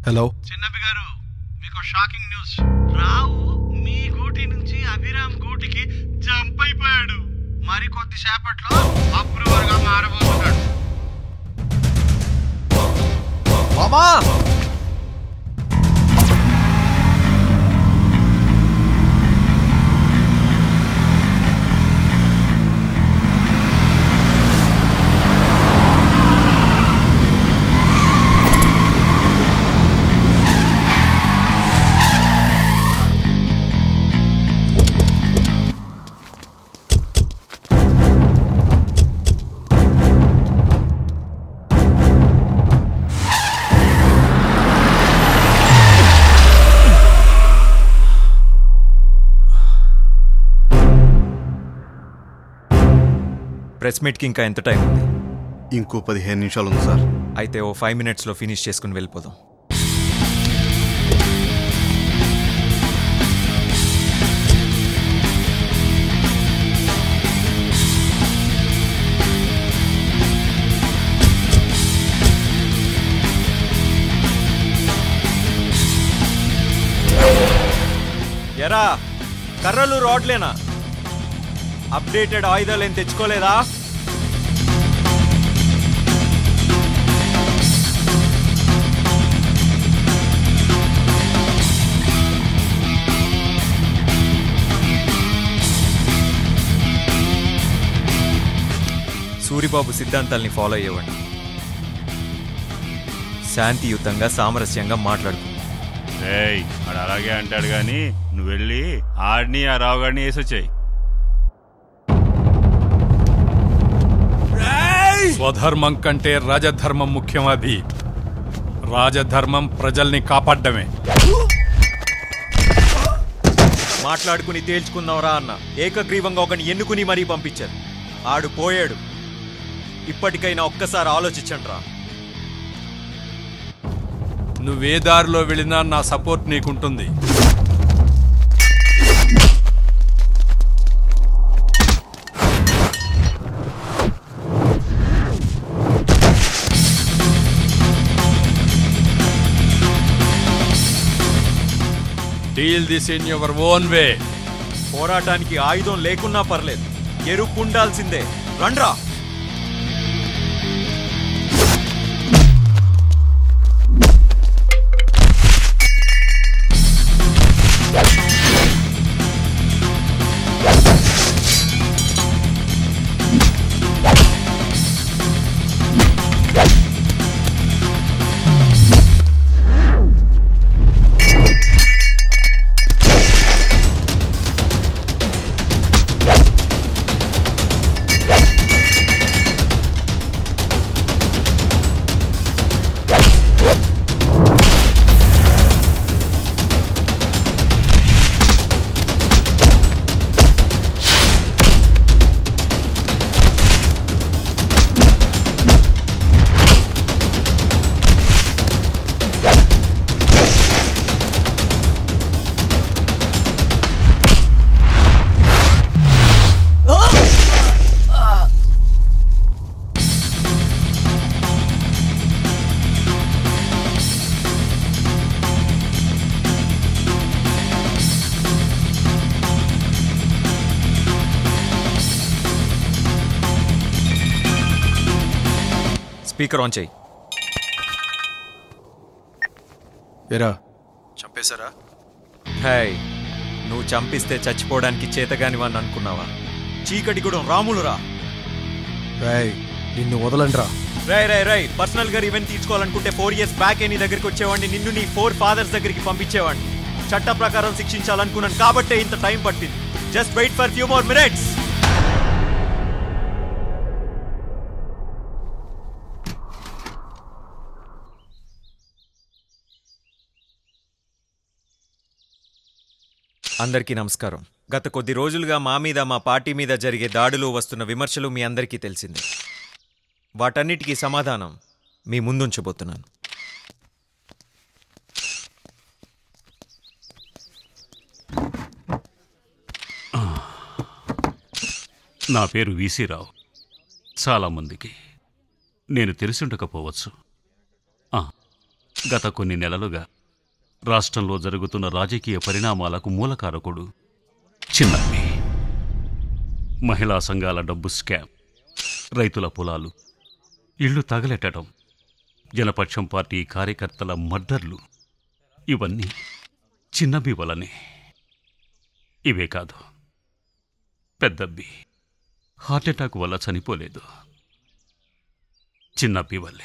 Hello చిన్నప్పి గారు మీకు shocking news రావు మీ గూటి నుంచి అభిరామ్ గూటికి జంప్ అయిపోయాడు మరి కొద్ది సేపట్లో అప్రూవర్ గా మారబోతున్నాడు మామా ప్రెస్ మీట్కి ఇంకా ఎంత టైం ఉంది ఇంకో పదిహేను నిమిషాలు ఉంది సార్ అయితే ఓ ఫైవ్ మినిట్స్లో ఫినిష్ చేసుకుని వెళ్ళిపోదాం ఎరా కర్రలు రాడ్లేనా అప్డేటెడ్ ఆయుధాలు ఏం తెచ్చుకోలేదా సూరిబాబు సిద్ధాంతాల్ని ఫాలో అయ్యేవాడిని శాంతియుతంగా సామరస్యంగా మాట్లాడుకుందాం ఏయ్ ఆడు అలాగే అంటాడు గాని నువ్వు వెళ్ళి ఆడిని ఆ రావు గారిని వేసొచ్చాయి స్వధర్మం కంటే రాజధర్మం ముఖ్యం అభి రాజధర్మం ప్రజల్ని కాపాడ్డమే మాట్లాడుకుని తేల్చుకుందాంరా అన్న ఏకగ్రీవంగా ఒకని ఎన్నుకుని మరీ పంపించారు ఆడు పోయాడు ఇప్పటికైనా ఒక్కసారి ఆలోచించండి రా నువ్వే దారిలో వెళ్ళినా నా సపోర్ట్ నీకుంటుంది deal this in your own way పోరాటానికి ఆయుధం లేకున్నా పర్లేదు ఎరుపుండాల్సిందే రండ్రా స్పీకర్ ఆన్ చేయి ఎరా చంపేశారా హాయ్ నువ్వు చంపిస్తే చచ్చిపోవడానికి చేతగాని వాడిని అనుకున్నావా చీకటి కూడా రాములురా రాయ్ నిన్ను వదలండ్రా రై రై రై పర్సనల్ గా ఈవెంట్ తీర్చుకోవాలనుకుంటే ఫోర్ ఇయర్స్ బ్యాక్ నీ దగ్గరికి వచ్చేవాడిని నిన్ను నీ ఫోర్ ఫాదర్స్ దగ్గరికి పంపించేవాడిని చట్ట ప్రకారం శిక్షించాలనుకున్నాను కాబట్టే ఇంత టైం పట్టింది just wait for few more minutes అందరికీ నమస్కారం గత కొద్ది రోజులుగా మా మీద మా పార్టీ మీద జరిగే దాడులు వస్తున్న విమర్శలు మీ అందరికీ తెలిసిందే వాటన్నిటికీ సమాధానం మీ ముందుంచబోతున్నాను నా పేరు వీసీరావు చాలామందికి నేను తెలిసి ఉండకపోవచ్చు ఆ, గత కొన్ని నెలలుగా రాష్ట్రంలో జరుగుతున్న రాజకీయ పరిణామాలకు మూలకారకుడు చిన్నమ్మి మహిళా సంఘాల డబ్బు స్కామ్ రైతుల పొలాలు ఇళ్లు తగలెట్టడం జనపక్షం పార్టీ కార్యకర్తల మర్డర్లు ఇవన్నీ చిన్నబ్బి వలనే ఇవే కాదు పెద్దబ్బి హార్ట్అటాక్ వల్ల చనిపోలేదు చిన్నబ్బి వల్లే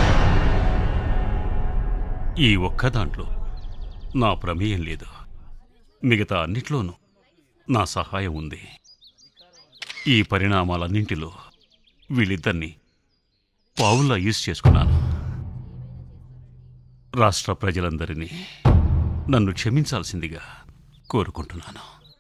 ఈ ఒక్క దాంట్లో నా ప్రమేయం లేదు మిగతా అన్నిట్లోనూ నా సహాయం ఉంది ఈ పరిణామాలన్నింటిలో వీళ్ళిద్దరినీ పావుల్లా యూజ్ చేసుకున్నాను రాష్ట్ర ప్రజలందరినీ నన్ను క్షమించాల్సిందిగా కోరుకుంటున్నాను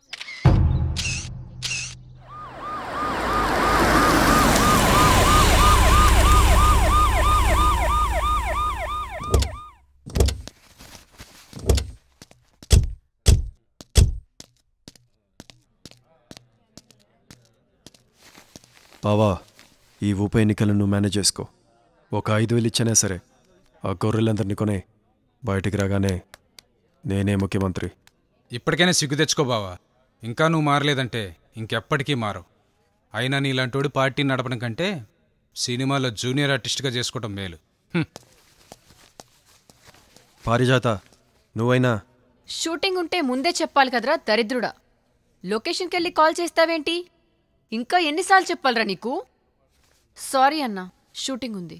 బావా ఈ ఉప ఎన్నికలను నువ్వు మేనేజ్ చేసుకో ఒక ఐదు వేలు ఇచ్చినా సరే ఆ గొర్రెలందరినీ కొనే బయటికి రాగానే నేనే ముఖ్యమంత్రి ఇప్పటికైనా సిగ్గు తెచ్చుకో బావా ఇంకా నువ్వు మారలేదంటే ఇంకెప్పటికీ మారవు అయినా నీలాంటోడు పార్టీ నడపడం కంటే సినిమాలో జూనియర్ ఆర్టిస్ట్గా చేసుకోవడం మేలు హ్మ్. పారిజాత నువ్వైనా షూటింగ్ ఉంటే ముందే చెప్పాలి కదరా దరిద్రుడా లొకేషన్కి వెళ్ళి కాల్ చేస్తావేంటి ఇంకా ఎన్నిసార్లు చెప్పాలరా నీకు సారీ అన్నా షూటింగ్ ఉంది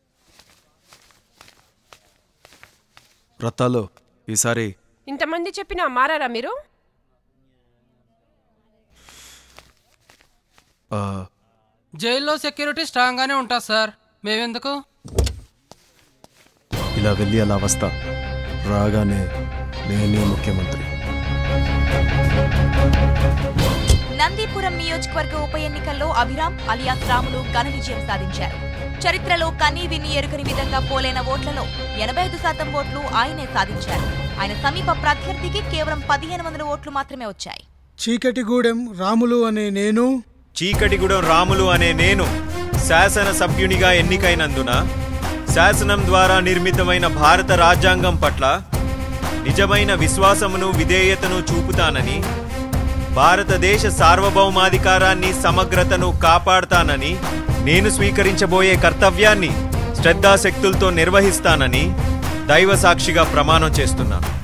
రత్తాలో ఈసారి ఇంతమంది చెప్పినా మారారా మీరు ఆ, జైల్లో సెక్యూరిటీ స్ట్రాంగ్ గానే ఉంటుంది సార్ మేమెందుకు ఇలా వెళ్ళి అలా వస్తా రాగానే నేనే ముఖ్యమంత్రి నందీపురం నియోజకవర్గ ఉప ఎన్నికల్లో అభిరామ్ అలియాస్ రాములు ఘన విజయం సాధించారు చరిత్రలో కనీ విని ఎరుకని విధంగా పోలైన ఓట్లలో ఎనభై ఐదు శాతం ఓట్లు ఆయనే సాధించారు ఆయన సమీప ప్రత్యర్థికి కేవలం పదిహేను వందల ఓట్లు మాత్రమే వచ్చాయి చీకటిగూడెం రాములు అనే నేను చీకటిగూడెం రాములు అనే నేను శాసన సభ్యునిగా ఎన్నికైనందున శాసనం ద్వారా నిర్మితమైన భారత రాజ్యాంగం పట్ల నిజమైన విశ్వాసమును విధేయతను చూపుతానని భారతదేశ సార్వభౌమాధికారాన్ని సమగ్రతను కాపాడతానని నేను స్వీకరించబోయే కర్తవ్యాన్ని శ్రద్ధాశక్తులతో నిర్వహిస్తానని దైవ సాక్షిగా ప్రమాణం చేస్తున్నాను